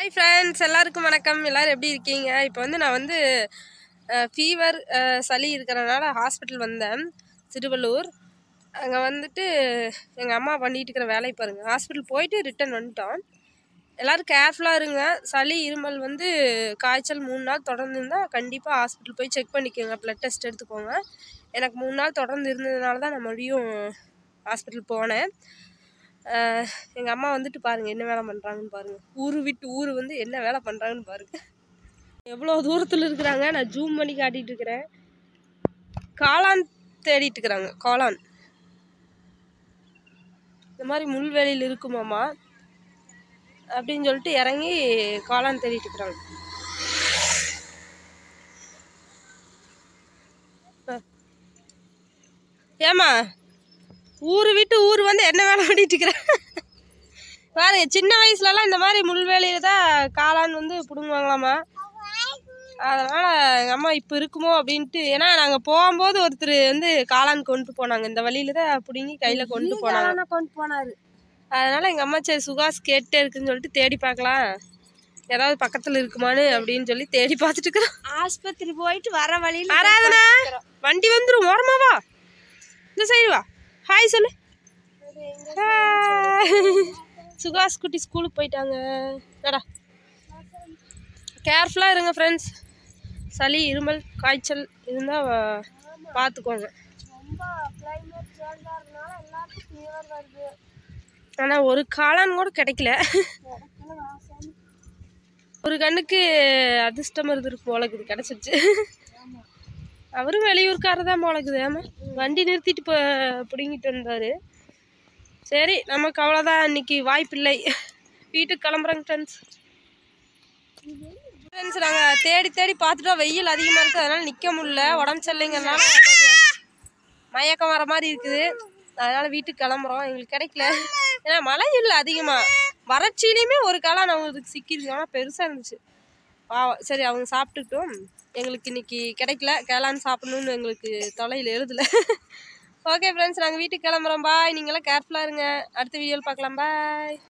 Hi friends எல்லாருக்கும் வணக்கம் எல்லாரும் எப்படி இருக்கீங்க இப்போ வந்து நான் வந்து ஃபீவர் சளி இருக்கிறனால ஹாஸ்பிட்டல் வந்தேன் திருவள்ளூர் அங்கே வந்துட்டு எங்கள் அம்மா பண்ணிட்டு இருக்கிற வேலையை பாருங்கள் ஹாஸ்பிட்டல் போயிட்டு ரிட்டர்ன் வந்துட்டோம் எல்லோரும் கேர்ஃபுல்லாக இருங்க சளி இருமல் வந்து காய்ச்சல் மூணு நாள் தொடர்ந்து இருந்தால் கண்டிப்பாக ஹாஸ்பிட்டல் போய் செக் பண்ணிக்கோங்க ப்ளட் டெஸ்ட் எடுத்துக்கோங்க எனக்கு மூணு நாள் தொடர்ந்து இருந்ததுனால தான் நான் மறுபடியும் ஹாஸ்பிட்டல் போனேன் எங்கள் அம்மா வந்துட்டு பாருங்கள் என்ன வேலை பண்ணுறாங்கன்னு பாருங்கள் ஊர் விட்டு ஊர் வந்து என்ன வேலை பண்ணுறாங்கன்னு பாருங்கள் எவ்வளோ தூரத்தில் இருக்கிறாங்க நான் ஜூம் பண்ணி காட்டிகிட்டு இருக்கிறேன் காளான் தேடிட்டு இருக்கிறாங்க காளான் இந்த மாதிரி முள்வேலியில் இருக்குமாம்மா அப்படின்னு சொல்லிட்டு இறங்கி காளான் தேடிட்டு இருக்கிறாங்க ஏமா ஊர் விட்டு ஊர் வந்து என்ன வேலை பண்ணிட்டு இருக்கிறேன் பாருங்க சின்ன வயசுலலாம் இந்த மாதிரி முள்வேலியில தான் காளான் வந்து பிடுங்குவாங்களாமா அதனால் எங்கள் அம்மா இப்போ இருக்குமோ அப்படின்ட்டு ஏன்னா நாங்கள் போகும்போது ஒருத்தர் வந்து காளான் கொண்டு போனாங்க இந்த வழியில தான் பிடுங்கி கையில் கொண்டு போனாங்க கொண்டு போனாரு அதனால் எங்கள் அம்மா சரி சுகாஸ் கேட்டே இருக்குன்னு சொல்லிட்டு தேடி பார்க்கலாம் ஏதாவது பக்கத்தில் இருக்குமான்னு அப்படின்னு சொல்லி தேடி பார்த்துட்டு இருக்கிறோம் ஆஸ்பத்திரி போயிட்டு வர வழியில ஆராதனா வண்டி வந்துடும் ஓரமா வா இந்த சைடு வா ஹாய் சொல்லு Hi. சுகாஸ் குட்டி ஸ்கூலுக்கு போயிட்டாங்க நடா கேர்ஃபுல்லாக இருங்க ஃப்ரெண்ட்ஸ் சளி இருமல் காய்ச்சல் இருந்தால் பார்த்துக்கோங்க ரொம்ப கிளைமேட் சேஞ்ச் ஆகிறதுனால எல்லாத்துக்கும் ஃபீவர் வருது ஆனால் ஒரு காளான் கூட கிடைக்கல ஒரு கண்ணுக்கு அதிர்ஷ்டம் இருந்திருக்கு போலக்குது கிடச்சிருச்சு அவரும் வெளியூர்க்காரர் தான் போலக்குது ஆமா வண்டி நிறுத்திட்டு இப்போ பிடுங்கிட்டு வந்தார் சரி நமக்கு அவ்வளோதான் இன்னைக்கு வாய்ப்பில்லை வீட்டுக்கு கிளம்புறோங்க ஃப்ரெண்ட்ஸ் ஃப்ரெண்ட்ஸ் நாங்கள் தேடி தேடி பார்த்துட்டோம் வெயில் அதிகமாக இருக்குது அதனால் நிற்க முடியல உடம்பு சரியில்லைங்கிறனால மயக்கம் வர மாதிரி இருக்குது அதனால் வீட்டுக்கு கிளம்புறோம் எங்களுக்கு கிடைக்கல ஏன்னா மழை இல்லை அதிகமாக வறட்சியிலையுமே ஒரு காலம் அவங்களுக்கு சிக்கிருக்கு ஆனால் பெருசாக இருந்துச்சு பாவம் சரி அவங்க சாப்பிட்டுக்கிட்டோம் எங்களுக்கு இன்னைக்கு கிடைக்கல கேளான்னு சாப்பிடணும்னு எங்களுக்கு தலையில் எழுதல ஓகே ஃப்ரெண்ட்ஸ் நாங்கள் வீட்டுக்கு கிளம்புறோம் பாய் நீங்களாம் கேர்ஃபுல்லாக இருங்க அடுத்த வீடியோவில் பார்க்கலாம் பாய்